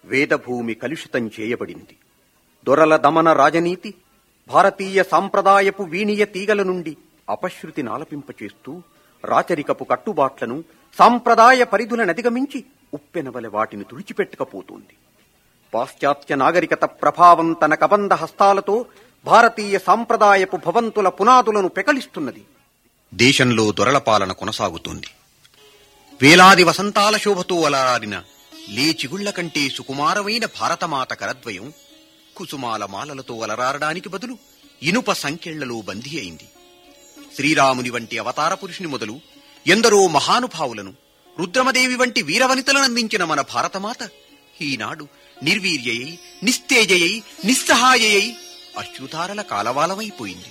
వేదభూమి కలుషితం చేయబడింది దొరల దమన రాజనీతి భారతీయ సాంప్రదాయపు వీణియ తీగల నుండి అపశృతి నాలపింపచేస్తూ రాచరికపు కట్టుబాట్లను సాంప్రదాయ పరిధులను అధిగమించి ఉప్పెనవలె వాటిని తుడిచిపెట్టకపోతోంది పాశ్చాత్య నాగరికత ప్రభావం తన కబంధ హస్తాలతో భారతీయ సాంప్రదాయపు భవంతుల పునాదులను పెకలిస్తున్నది దేశంలో దొరల పాలన కొనసాగుతోంది వేలాది వసంతాల శోభతో అలరారిన లేచిగుళ్ల కంటే సుకుమారమైన భారతమాత కరద్వయం కుసుమాల మాలలతో అలరారడానికి బదులు ఇనుప సంకెళ్లలో బందీ అయింది శ్రీరాముని వంటి అవతార పురుషుని మొదలు ఎందరో మహానుభావులను రుద్రమదేవి వంటి వీరవనితలను అందించిన మన భారతమాత ఈనాడు నిర్వీర్యయై నిస్తేజయై నిస్సహాయయై అశ్రుతారల కాలవాలమైపోయింది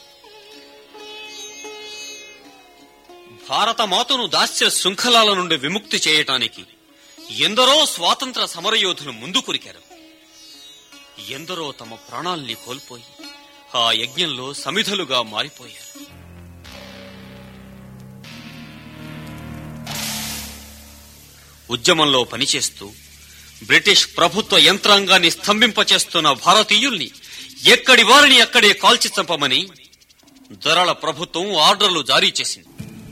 భారతమాతను దాస్య శృంఖలాల నుండి విముక్తి చేయటానికి ఎందరో స్వాతంత్ర సమరయోధులు ముందు కురికారు ఎందరో తమ ప్రాణాల్ని కోల్పోయి ఆ యజ్ఞంలో సమిధలుగా మారిపోయారు ఉద్యమంలో పనిచేస్తూ బ్రిటిష్ ప్రభుత్వ యంత్రాంగాన్ని స్తంభింపచేస్తున్న భారతీయుల్ని ఎక్కడి వారిని అక్కడే కాల్చి చంపమని దొరల ప్రభుత్వం ఆర్డర్లు జారీ చేసింది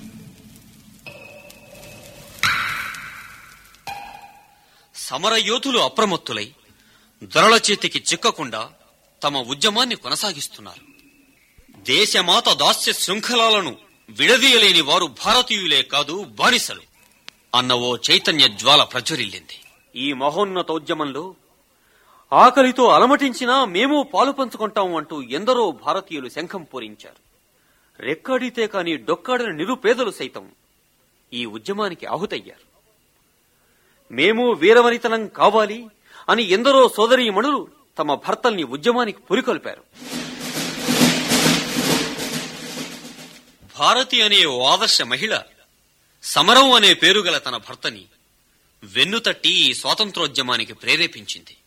సమరయోధులు అప్రమత్తులై దొరల చేతికి చిక్కకుండా తమ ఉద్యమాన్ని కొనసాగిస్తున్నారు దేశమాత దాస్య శృంఖలాలను విడదీయలేని వారు భారతీయులే కాదు బానిసలు అన్న ఓ చైతన్య జ్వాల ప్రజ్వరిల్లింది ఈ మహోన్నత ఉద్యమంలో ఆకలితో అలమటించినా మేము పాలు పంచుకుంటాం అంటూ ఎందరో భారతీయులు శంఖం పూరించారు రెక్కడితే కాని డొక్కాడని నిరుపేదలు సైతం ఈ ఉద్యమానికి ఆహుతయ్యారు మేము వీరవనితనం కావాలి అని ఎందరో సోదరీమణులు తమ భర్తల్ని ఉద్యమానికి పురికొల్పారు భారతి అనే ఓ ఆదర్శ మహిళ సమరం అనే పేరుగల తన భర్తని వెన్నుతట్టి ఈ స్వాతంత్రోద్యమానికి ప్రేరేపించింది